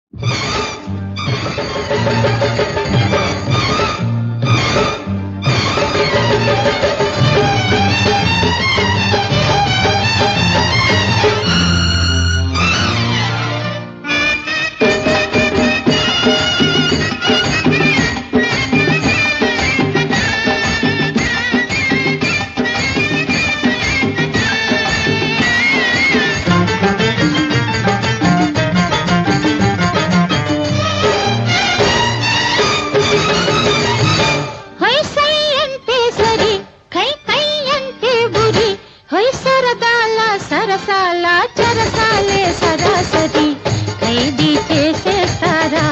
ಹೊಯ್ ಸೈ ಅಂತೆ ಸರಿ ಕೈ ಕೈ ಅಂತೆ ಬುರಿ ಹೊಯ್ సరదాల సరసాల చరసాలే సరాసరి ఖైదీ చేసేస్తారా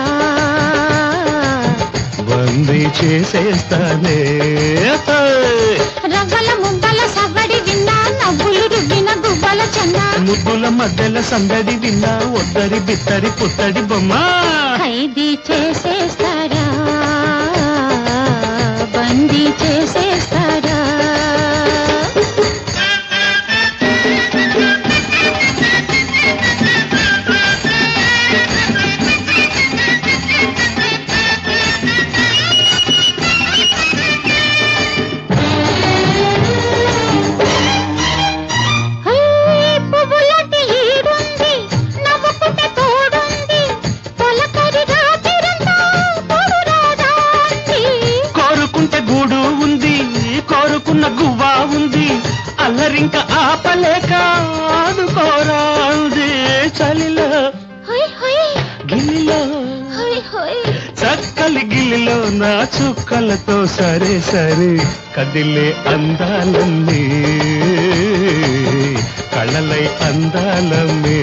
బందీ చేసేస్తానే రవ్వల ముంబల సవ్వడి విన్నా నవ్వులు రువ్విన గువ్వల చన్నా ముగ్గుల మధ్యల సందడి విన్నా ఒద్దరి బిత్తరి పుత్తడి బొమ్మ ఖైదీ చేసేస్తారా బందీ చేసేస్తారా హై, పువ్వులాంటి ఈడుంది, నవ్వుకుంటే తోడుంది, తొలకరి రాత్రిరంతా తోడు రాదా అంది. కోరుకుంటే గూడు ఉంది కోరుకున్న గువ్వా ఉంది అల్లరింక ఆపలేక ఆడుకోరా ఉంది చలిలో హై, హై, గిల్లిలో హై, హై. చక్కలి గిల్లిలో నా చుక్కలతో సరే సరే కదిలే అందాలన్నీ కళ్ళలై అందాలమ్మే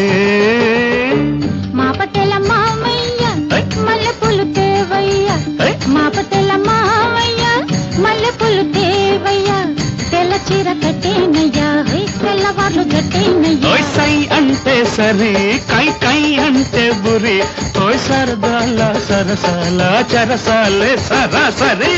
మా పటేల మామయ్య హై. మల్లెపూలు తేవయ్య హై. మా పటేల మామయ్య మల్లెపూలు తేవయ్య తెల్ల చీర కట్టేనయ్యా హై, తెల్లవార్లు కట్టేనయ్యా ఓయ్ సై అంటే సరి కై కై అంటే బురి ఓయ్ సరదాల సరసాల చరసాలే సరాసరి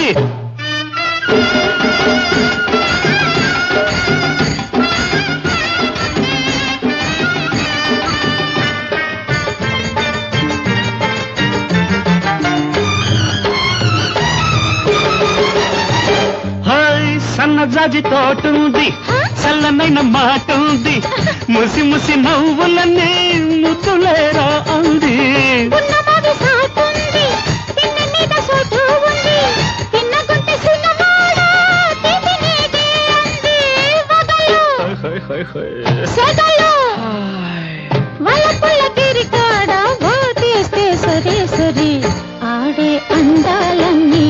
హాయ్ సన్నజాజి తోటుంది చల్లనైన మాట ఉంది ముసి ముసి నవ్వులన్నీ ముద్దులేరా అంది ఉన్నమావి సాటుంది తిన్న మీద సోటు ఉంది తిన్న గుంటె సిన్నమాడా తిండినేదే అంది వగలు సెగలు వాళ్ళ పుల్ల గిరికాడ ఓటేస్తే సరే సరే ఆడే అందాలన్నీ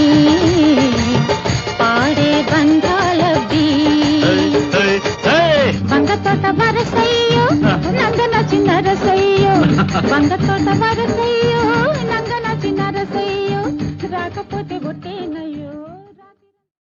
పాడే బంధాలవి వంగ తోట వరసయ్యో నందన చిన్న రసయ్యో వంగ తోట వరసయ్యో